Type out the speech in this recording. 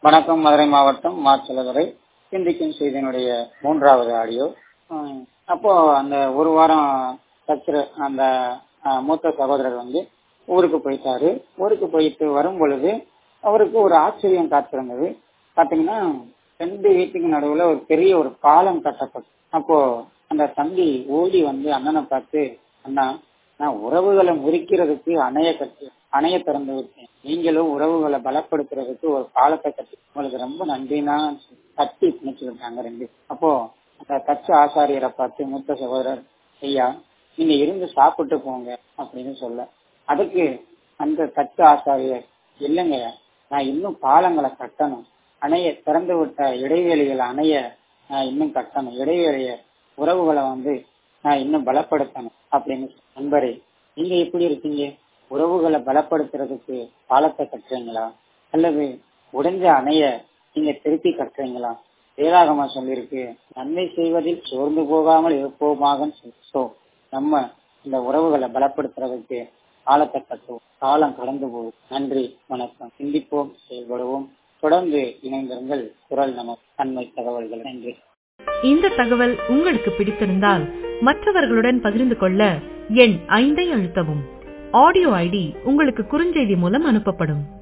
வணக்கம் மதுரை மாவட்டம் மாச்சலதுறை சிந்திக்கும் செய்தியினுடைய மூன்றாவது ஆடியோ உம், அப்போ அந்த ஒரு வாரம் கத்துற அந்த அஹ், மூத்த சகோதரர் வந்து ஊருக்கு போயிட்டாரு ஊருக்கு போயிட்டு வரும் பொழுது அவருக்கு ஒரு ஆச்சரியம் காத்திருந்தது பாத்தீங்கன்னா ரெண்டு வீட்டுக்கு நடுவுல ஒரு பெரிய ஒரு பாலம் கட்டப்பட்டு அப்போ அந்த தம்பி ஓடி வந்து அண்ணனை பார்த்து அண்ணா நான் உறவுகளை முறிக்கிறதுக்கு அணைய கட்டி அணைய திறந்து விட்டேன் நீங்களும் உறவுகளை பலப்படுத்துறதுக்கு ஒரு பாலத்தை கட்டி உங்களுக்கு ரொம்ப நன்றினா கட்டி பிணைச்சு விட்டாங்க ரெண்டு அப்போ அந்த தச்சு ஆசாரியரை பார்த்து மூத்த சகோதரர் ஐயா நீங்க இருந்து சாப்பிட்டு போங்க அப்படின்னு சொல்ல அதுக்கு அந்த தச்சு ஆசாரியர் இல்லைங்க நான் இன்னும் பாலங்களை கட்டணும் அணைய திறந்து விட்ட இடைவெளிகளை அணைய நான் இன்னும் கட்டணும் இடைவெளிய உறவுகளை வந்து நான் இன்னும் பலப்படுத்தணும் அப்படின்னு சொ- நண்பரே நீங்க எப்படி இருக்கீங்க உறவுகளை பலப்படுத்துறதுக்கு பாலத்தை கட்டுறீங்களா அல்லது உடைஞ்ச அணைய நீங்க திருப்பி கட்டுறீங்களா வேதாகமா சொல்லியிருக்கு நன்மை செய்வதில் சோர்ந்து போகாமல் இருப்போமாக சோ நம்ம இந்த உறவுகளை பலப்படுத்துறதுக்கு காலத்தை கட்டுவோம் காலம் கடந்து போகும் நன்றி வணக்கம் சிந்திப்போம் செயல்படுவோம் தொடர்ந்து இணைந்திருங்கள் குரல் நமக்கு நன்மை தகவல்கள் நன்றி இந்த தகவல் உங்களுக்கு பிடித்திருந்தால் மற்றவர்களுடன் பகிர்ந்து கொள்ள எண் ஐந்தை அழுத்தவும் ஆடியோ ஐடி உங்களுக்கு குறுஞ்செய்தி மூலம் அனுப்பப்படும்